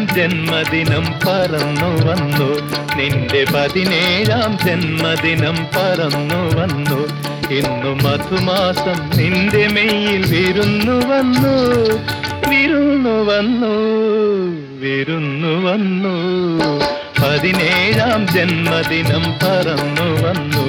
ജന്മദിനം പറന്നു വന്നു നിന്റെ പതിനേഴാം ജന്മദിനം പറന്നു വന്നു ഇന്നു മധുമാസം നിന്റെ മെയ്യിൽ വിരുന്നു വന്നു വിരുന്നു വന്നു വിരുന്നു വന്നു പതിനേഴാം ജന്മദിനം പറന്നു വന്നു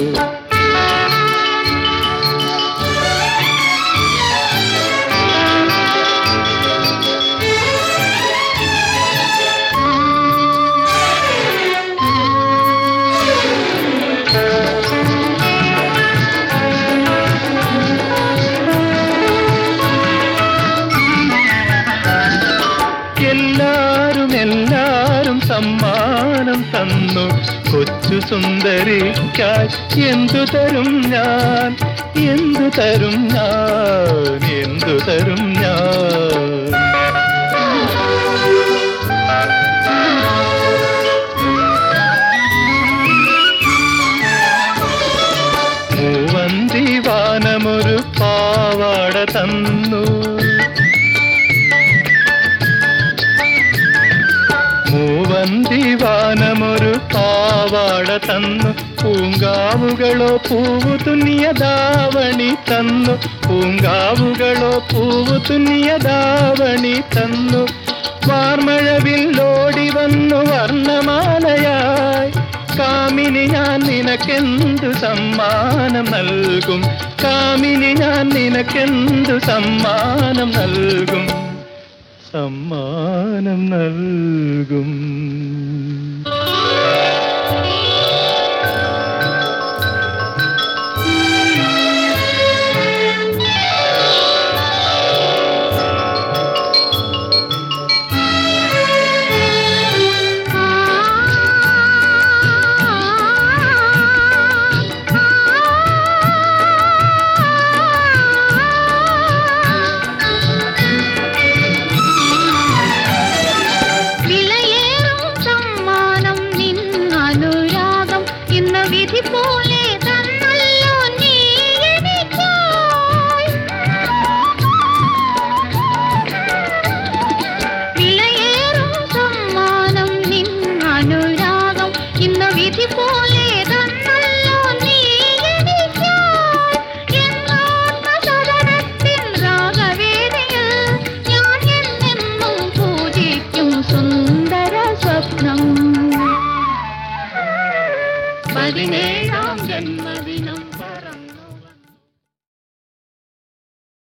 എല്ലാരും എല്ലാരും സമ്മാനം തന്നു കൊച്ചു സുന്ദരിക്കായി എന്തു തരും ഞാൻ എന്തു തരും ഞാൻ എന്തു തരും ഞാൻ മൂവന്തി വാനമൊരു പാവാട തന്നു മൂവന്തി വാനമൊരു പാവാട തന്നു പൂങ്കാവുകളോ പൂവു തുന്നിയ ദാവണി തന്നു പൂങ്കാവുകളോ പൂവു തുന്നിയ ദാവണി തന്നു വാർമഴവില്ലോടി വന്നു വർണ്ണമാലയായി കാമിനി ഞാൻ നിനക്കെന്തു സമ്മാനം നൽകും കാമിനി ഞാൻ നിനക്കെന്തു സമ്മാനം നൽകും സമ്മാനം നൽകും വിലയേറും സമ്മാനം നിന്നനുരാഗം ഇന്ന് വിധി പോലെ തന്നല്ലോ നീ എനിക്കായി വിലയേറും സമ്മാനം നിന്നനുരാഗം ഇന്ന് വിധി പോലെ തന്നല്ലോ നീ എനിക്കായി എന്നാത്മസദനത്തിൻ രാഗവേദിയിൽ ഞാൻ എന്നെന്നും പൂജിക്കും സുന്ദര സ്വപ്നം പതിനേഴാം ജന്മദിനം പറന്നു